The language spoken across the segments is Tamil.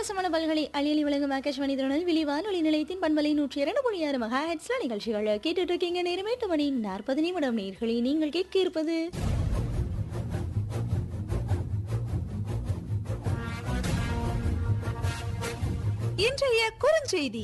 அட்டகாசமான பல்களை அழியலி வழங்கும் ஆகாஷ்வாணி திருநெல்வேலி வானொலி நிலையத்தின் பண்பலை நூற்றி இரண்டு புள்ளி ஆறு மகா ஹெட்ஸ்ல நிகழ்ச்சிகள் கேட்டுட்டு இருக்கீங்க நேரம் எட்டு மணி நாற்பது நிமிடம் நேர்களை நீங்கள் கேட்க இருப்பது இன்றைய குறுஞ்செய்தி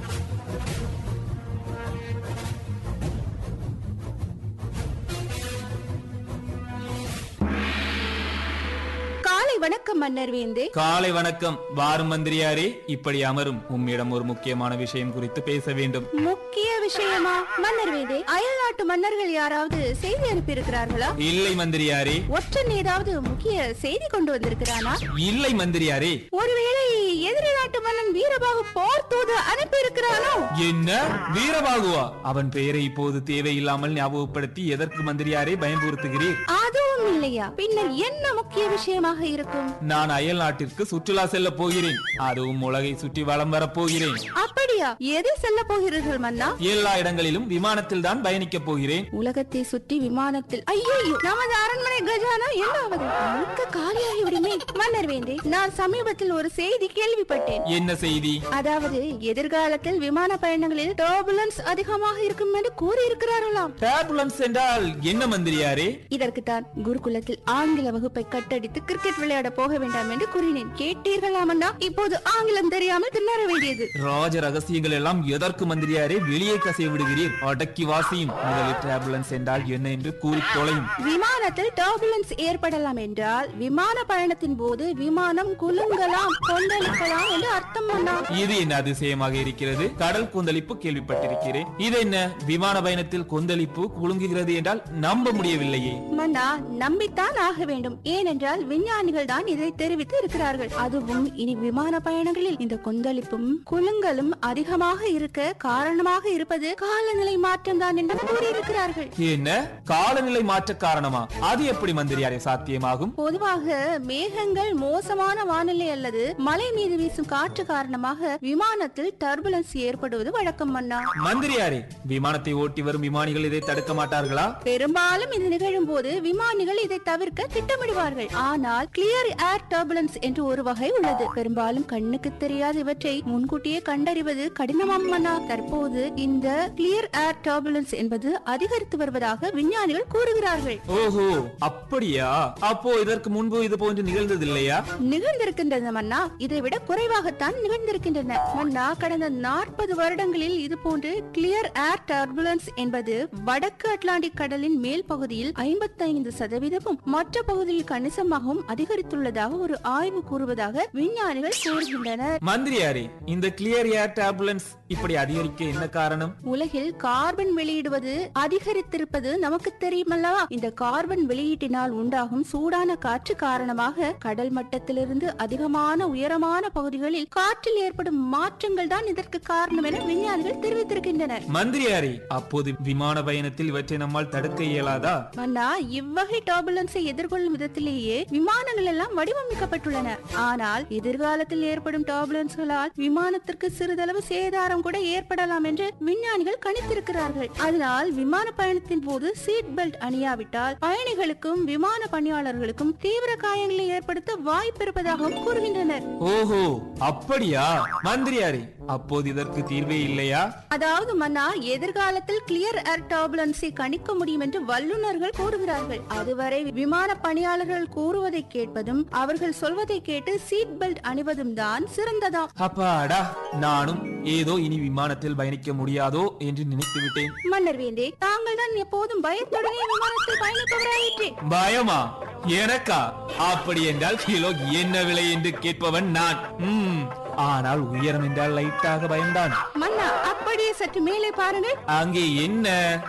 காலை வணக்கம் மன்னர் வேந்தே காலை வணக்கம் வாரும் மந்திரியாரே இப்படி அமரும் உம்மிடம் ஒரு முக்கியமான விஷயம் குறித்து பேச வேண்டும் முக்கிய விஷயமா மன்னர் வேந்தே அயல் நாட்டு மன்னர்கள் யாராவது செய்தி அனுப்பி இருக்கிறார்களா இல்லை மந்திரியாரே ஒற்றன் ஏதாவது முக்கிய செய்தி கொண்டு வந்திருக்கிறானா இல்லை மந்திரியாரே ஒருவேளை எதிரி நாட்டு மன்னன் வீரபாகு போர் தூது அனுப்பி இருக்கிறானோ என்ன வீரபாகுவா அவன் பெயரை இப்போது தேவையில்லாமல் ஞாபகப்படுத்தி எதற்கு மந்திரியாரே பயன்படுத்துகிறீர் அதுவும் இல்லையா பின்னர் என்ன முக்கிய விஷயமாக இருக்கும் நான் அயல் நாட்டிற்கு சுற்றுலா செல்ல போகிறேன் அதுவும் உலகை சுற்றி வலம் வரப் போகிறேன் அப்படியா எதை செல்ல போகிறீர்கள் மன்னா எல்லா இடங்களிலும் விமானத்தில் தான் பயணிக்கப் போகிறேன் உலகத்தை சுற்றி விமானத்தில் ஐயோ நமது அரண்மனை கஜானா என்ன ஆவது முழுக்க காலியாகி விடுமே மன்னர் வேண்டே நான் சமீபத்தில் ஒரு செய்தி கேள்விப்பட்டேன் என்ன செய்தி அதாவது எதிர்காலத்தில் விமான பயணங்களில் டர்புலன்ஸ் அதிகமாக இருக்கும் என்று கூறியிருக்கிறார்களாம் டேபுலன்ஸ் என்றால் என்ன மந்திரியாரே இதற்குத்தான் குருகுலத்தில் ஆங்கில வகுப்பை கட்டடித்து கிரிக்கெட் விளையாட போக வேண்டாம் என்று கூறினேன் கேட்டீர்களாமண்ணா இப்போது ஆங்கிலம் தெரியாமல் திணற வேண்டியது ராஜ ரகசியங்கள் எல்லாம் எதற்கு மந்திரியாரே வெளியே கசிய விடுகிறீர் அடக்கி வாசியும் முதலில் டேபுலன்ஸ் என்றால் என்ன என்று கூறி தொலையும் விமானத்தில் டர்புலன்ஸ் ஏற்படலாம் என்றால் விமான பயணத்தின் போது விமானம் குலுங்கலாம் கொந்தளிக்கலாம் என்று அர்த்தம் அண்ணா இது என்ன அதிசயமாக இருக்கிறது கடல் கொந்தளிப்பு கேள்விப்பட்டிருக்கிறேன் இது என்ன விமான பயணத்தில் கொந்தளிப்பு குலுங்குகிறது என்றால் நம்ப முடியவில்லையே மன்னா நம்பித்தான் ஆக வேண்டும் ஏனென்றால் விஞ்ஞானிகள் தான் இதை தெரிவித்து இருக்கிறார்கள் அதுவும் இனி விமான பயணங்களில் இந்த கொந்தளிப்பும் குலுங்கலும் அதிகமாக இருக்க காரணமாக இருப்பது காலநிலை மாற்றம் தான் என்று கூறியிருக்கிறார்கள் என்ன காலநிலை மாற்ற காரணமா அது எப்படி மந்திரியாரே சாத்தியமாகும் பொதுவாக மேகங்கள் மோசமான வானிலை அல்லது மலை மீது வீசும் காற்று காரணமாக விமானத்தில் டர்புலன்ஸ் ஏற்படுவது வழக்கம் மன்னா மந்திரியாரே விமானத்தை ஓட்டி வரும் விமானிகள் இதை தடுக்க மாட்டார்களா பெரும்பாலும் இது நிகழும் போது விமானிகள் இதை தவிர்க்க திட்டமிடுவார்கள் ஆனால் கிளியர் ஏர் டர்புலன்ஸ் என்று ஒரு வகை உள்ளது பெரும்பாலும் கண்ணுக்கு தெரியாத இவற்றை முன்கூட்டியே கண்டறிவது கடினமாம் மன்னா தற்போது இந்த கிளியர் ஏர் டர்புலன்ஸ் என்பது அதிகரித்து வருவதாக விஞ்ஞானிகள் கூறுகிறார்கள் ஓஹோ அப்படியா அப்போ இதற்கு முன்பு இது போன்று நிகழ்ந்ததில்லையா நிகழ்ந்திருக்கின்றன மன்னா இதை விட குறைவாகத்தான் நிகழ்ந்திருக்கின்றன மன்னா கடந்த நாற்பது வருடங்களில் இது போன்று கிளியர் ஏர் டர்புலன்ஸ் என்பது வடக்கு அட்லாண்டிக் கடலின் மேல் பகுதியில் ஐம்பத்தைந்து சதவீதமும் மற்ற பகுதியில் கணிசமாகவும் அதிகரித்துள்ளதாக ஒரு ஆய்வு கூறுவதாக விஞ்ஞானிகள் கூறுகின்றனர் மந்திரியாரே இந்த கிளியர் ஏர் டேபுலன்ஸ் இப்படி அதிகரிக்க என்ன காரணம் உலகில் கார்பன் வெளியிடுவது அதிகரித்திருப்பது நமக்கு தெரியுமல்லவா இந்த கார்பன் வெளியீட்டினால் உண்டாகும் சூடான காற்று காரணமாக கடல் மட்டத்திலிருந்து அதிகமான உயரமான பகுதிகளில் காற்றில் ஏற்படும் மாற்றங்கள் தான் இதற்கு காரணம் என விஞ்ஞானிகள் தெரிவித்திருக்கின்றனர் மந்திரியாரே அப்போது விமான பயணத்தில் இவற்றை நம்மால் தடுக்க இயலாதா மன்னா இவ்வகை டர்புலன்ஸை எதிர்கொள்ளும் விதத்திலேயே விமானங்கள் எல்லாம் வடிவமைக்கப்பட்டுள்ளன ஆனால் எதிர்காலத்தில் ஏற்படும் டர்புலன்ஸ்களால் விமானத்திற்கு சிறிதளவு சேதாரம் கூட ஏற்படலாம் என்று விஞ்ஞானிகள் கணித்திருக்கிறார்கள் அதனால் விமான பயணத்தின் போது சீட் பெல்ட் அணியாவிட்டால் பயணிகளுக்கும் விமான பணியாளர்களுக்கும் தீவிர காயங்களை ஏற்படுத்த வாய்ப்பு இருப்பதாகவும் கூறுகின்றனர் ஓஹோ அப்படியா மந்திரியாரே அப்போது இதற்கு தீர்வே இல்லையா அதாவது மன்னா எதிர்காலத்தில் கிளியர் ஏர் டர்புலன்ஸை கணிக்க முடியும் என்று வல்லுநர்கள் கூறுகிறார்கள் அதுவரை விமான பணியாளர்கள் கூறுவதை கேட்பதும் அவர்கள் சொல்வதை கேட்டு சீட் பெல்ட் அணிவதும் தான் சிறந்ததாம் அப்பாடா நானும் ஏதோ இனி விமானத்தில் பயணிக்க முடியாதோ என்று நினைத்து விட்டேன் மன்னர் வேந்தே தாங்கள் தான் எப்போதும் பயத்துடனே விமானத்தில் பயணிப்பவராயிற்றே பயமா எனக்கா அப்படி என்றால் கிலோ என்ன விலை என்று கேட்பவன் நான் ம், ஆனால் உயரம் என்றால் லைட்டாக பயம்தான் மன்னா அப்படியே சற்று மேலே பாருங்கள் அங்கே என்ன